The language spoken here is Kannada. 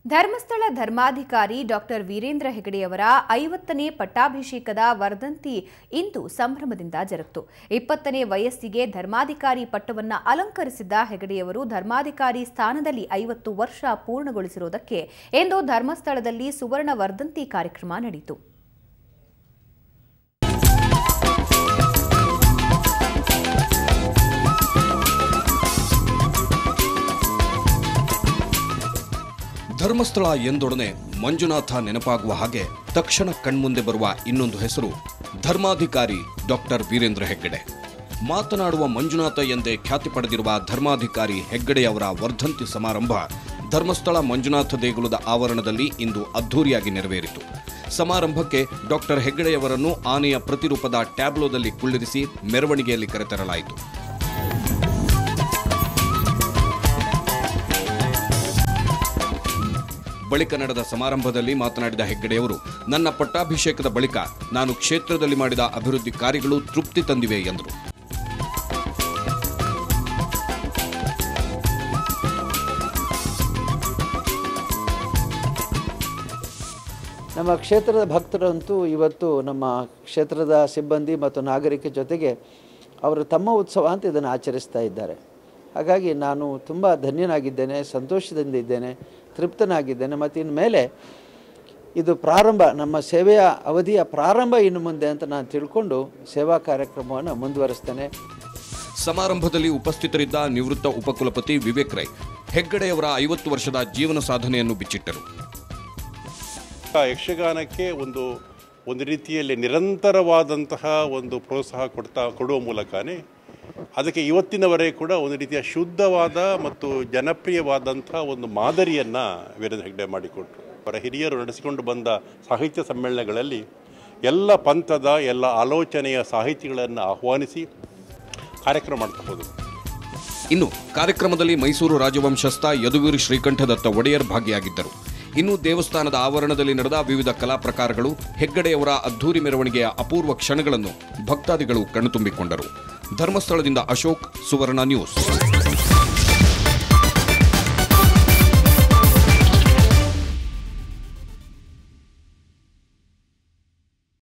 ಧರ್ಮಸ್ಥಳ ಧರ್ಮಾಧಿಕಾರಿ ಡಾಕ್ಟರ್ ವೀರೇಂದ್ರ ಹೆಗಡೆಯವರ ಐವತ್ತನೇ ಪಟ್ಟಾಭಿಷೇಕದ ವರ್ಧಂತಿ ಇಂದು ಸಂಭ್ರಮದಿಂದ ಜರುಗಿತು ಇಪ್ಪತ್ತನೇ ವಯಸ್ಸಿಗೆ ಧರ್ಮಾಧಿಕಾರಿ ಪಟ್ಟವನ್ನ ಅಲಂಕರಿಸಿದ್ದ ಹೆಗಡೆಯವರು ಧರ್ಮಾಧಿಕಾರಿ ಸ್ಥಾನದಲ್ಲಿ ಐವತ್ತು ವರ್ಷ ಪೂರ್ಣಗೊಳಿಸಿರುವುದಕ್ಕೆ ಇಂದು ಧರ್ಮಸ್ಥಳದಲ್ಲಿ ಸುವರ್ಣ ವರ್ಧಂತಿ ಕಾರ್ಯಕ್ರಮ ನಡೆಯಿತು ಧರ್ಮಸ್ಥಳ ಎಂದೊಡನೆ ಮಂಜುನಾಥ ನೆನಪಾಗುವ ಹಾಗೆ ತಕ್ಷಣ ಕಣ್ಮುಂದೆ ಬರುವ ಇನ್ನೊಂದು ಹೆಸರು ಧರ್ಮಾಧಿಕಾರಿ ಡಾಕ್ಟರ್ ವೀರೇಂದ್ರ ಹೆಗ್ಗಡೆ ಮಾತನಾಡುವ ಮಂಜುನಾಥ ಎಂದೇ ಖ್ಯಾತಿ ಪಡೆದಿರುವ ಧರ್ಮಾಧಿಕಾರಿ ಹೆಗ್ಗಡೆ ಅವರ ವರ್ಧಂತಿ ಸಮಾರಂಭ ಧರ್ಮಸ್ಥಳ ಮಂಜುನಾಥ ದೇಗುಲದ ಆವರಣದಲ್ಲಿ ಇಂದು ಅದ್ಧೂರಿಯಾಗಿ ನೆರವೇರಿತು ಸಮಾರಂಭಕ್ಕೆ ಡಾಕ್ಟರ್ ಹೆಗ್ಗಡೆಯವರನ್ನು ಆನೆಯ ಪ್ರತಿರೂಪದ ಟ್ಯಾಬ್ಲೋದಲ್ಲಿ ಕುಳ್ಳಿರಿಸಿ ಮೆರವಣಿಗೆಯಲ್ಲಿ ಕರೆತರಲಾಯಿತು ಬಳಿಕ ನಡೆದ ಸಮಾರಂಭದಲ್ಲಿ ಮಾತನಾಡಿದ ಹೆಗ್ಗಡೆಯವರು ನನ್ನ ಪಟ್ಟಾಭಿಷೇಕದ ಬಳಿಕ ನಾನು ಕ್ಷೇತ್ರದಲ್ಲಿ ಮಾಡಿದ ಅಭಿವೃದ್ಧಿ ಕಾರ್ಯಗಳು ತೃಪ್ತಿ ತಂದಿವೆ ಎಂದರು ನಮ್ಮ ಕ್ಷೇತ್ರದ ಭಕ್ತರಂತೂ ಇವತ್ತು ನಮ್ಮ ಕ್ಷೇತ್ರದ ಸಿಬ್ಬಂದಿ ಮತ್ತು ನಾಗರಿಕ ಜೊತೆಗೆ ಅವರು ತಮ್ಮ ಉತ್ಸವ ಅಂತ ಇದನ್ನು ಆಚರಿಸ್ತಾ ಇದ್ದಾರೆ ಹಾಗಾಗಿ ನಾನು ತುಂಬ ಧನ್ಯನಾಗಿದ್ದೇನೆ ಸಂತೋಷದಿಂದ ಇದ್ದೇನೆ ತೃಪ್ತನಾಗಿದ್ದೇನೆ ಮತ್ತು ಇನ್ಮೇಲೆ ಇದು ಪ್ರಾರಂಭ ನಮ್ಮ ಸೇವೆಯ ಅವಧಿಯ ಪ್ರಾರಂಭ ಇನ್ನು ಮುಂದೆ ಅಂತ ನಾನು ತಿಳ್ಕೊಂಡು ಸೇವಾ ಕಾರ್ಯಕ್ರಮವನ್ನು ಮುಂದುವರಿಸ್ತೇನೆ ಸಮಾರಂಭದಲ್ಲಿ ಉಪಸ್ಥಿತರಿದ್ದ ನಿವೃತ್ತ ಉಪಕುಲಪತಿ ವಿವೇಕ್ ರೈ ಹೆಗ್ಗಡೆಯವರ ಐವತ್ತು ವರ್ಷದ ಜೀವನ ಸಾಧನೆಯನ್ನು ಬಿಚ್ಚಿಟ್ಟರು ಆ ಯಕ್ಷಗಾನಕ್ಕೆ ಒಂದು ಒಂದು ರೀತಿಯಲ್ಲಿ ನಿರಂತರವಾದಂತಹ ಒಂದು ಪ್ರೋತ್ಸಾಹ ಕೊಡ್ತಾ ಕೊಡುವ ಮೂಲಕನೇ ಅದಕ್ಕೆ ಇವತ್ತಿನವರೆಗೆ ಕೂಡ ಒಂದು ರೀತಿಯ ಶುದ್ಧವಾದ ಮತ್ತು ಜನಪ್ರಿಯವಾದಂಥ ಒಂದು ಮಾದರಿಯನ್ನು ವೀರೇಂದ್ರ ಹೆಗ್ಡೆ ಮಾಡಿಕೊಟ್ರು ಅವರ ಹಿರಿಯರು ನಡೆಸಿಕೊಂಡು ಬಂದ ಸಾಹಿತ್ಯ ಸಮ್ಮೇಳನಗಳಲ್ಲಿ ಎಲ್ಲ ಪಂಥದ ಎಲ್ಲ ಆಲೋಚನೆಯ ಸಾಹಿತಿಗಳನ್ನು ಆಹ್ವಾನಿಸಿ ಕಾರ್ಯಕ್ರಮ ಮಾಡ್ತಾ ಹೋದರು ಇನ್ನು ಕಾರ್ಯಕ್ರಮದಲ್ಲಿ ಮೈಸೂರು ರಾಜವಂಶಸ್ಥ ಯದುವೀರ್ ಶ್ರೀಕಂಠದತ್ತ ಒಡೆಯರ್ ಭಾಗಿಯಾಗಿದ್ದರು ಇನ್ನು ದೇವಸ್ಥಾನದ ಆವರಣದಲ್ಲಿ ನಡೆದ ವಿವಿಧ ಕಲಾ ಪ್ರಕಾರಗಳು ಹೆಗ್ಗಡೆಯವರ ಅದ್ಧೂರಿ ಮೆರವಣಿಗೆಯ ಅಪೂರ್ವ ಕ್ಷಣಗಳನ್ನು ಭಕ್ತಾದಿಗಳು ಕಣ್ತುಂಬಿಕೊಂಡರು ಧರ್ಮಸ್ಥಳದಿಂದ ಅಶೋಕ್ ಸುವರ್ಣ ನ್ಯೂಸ್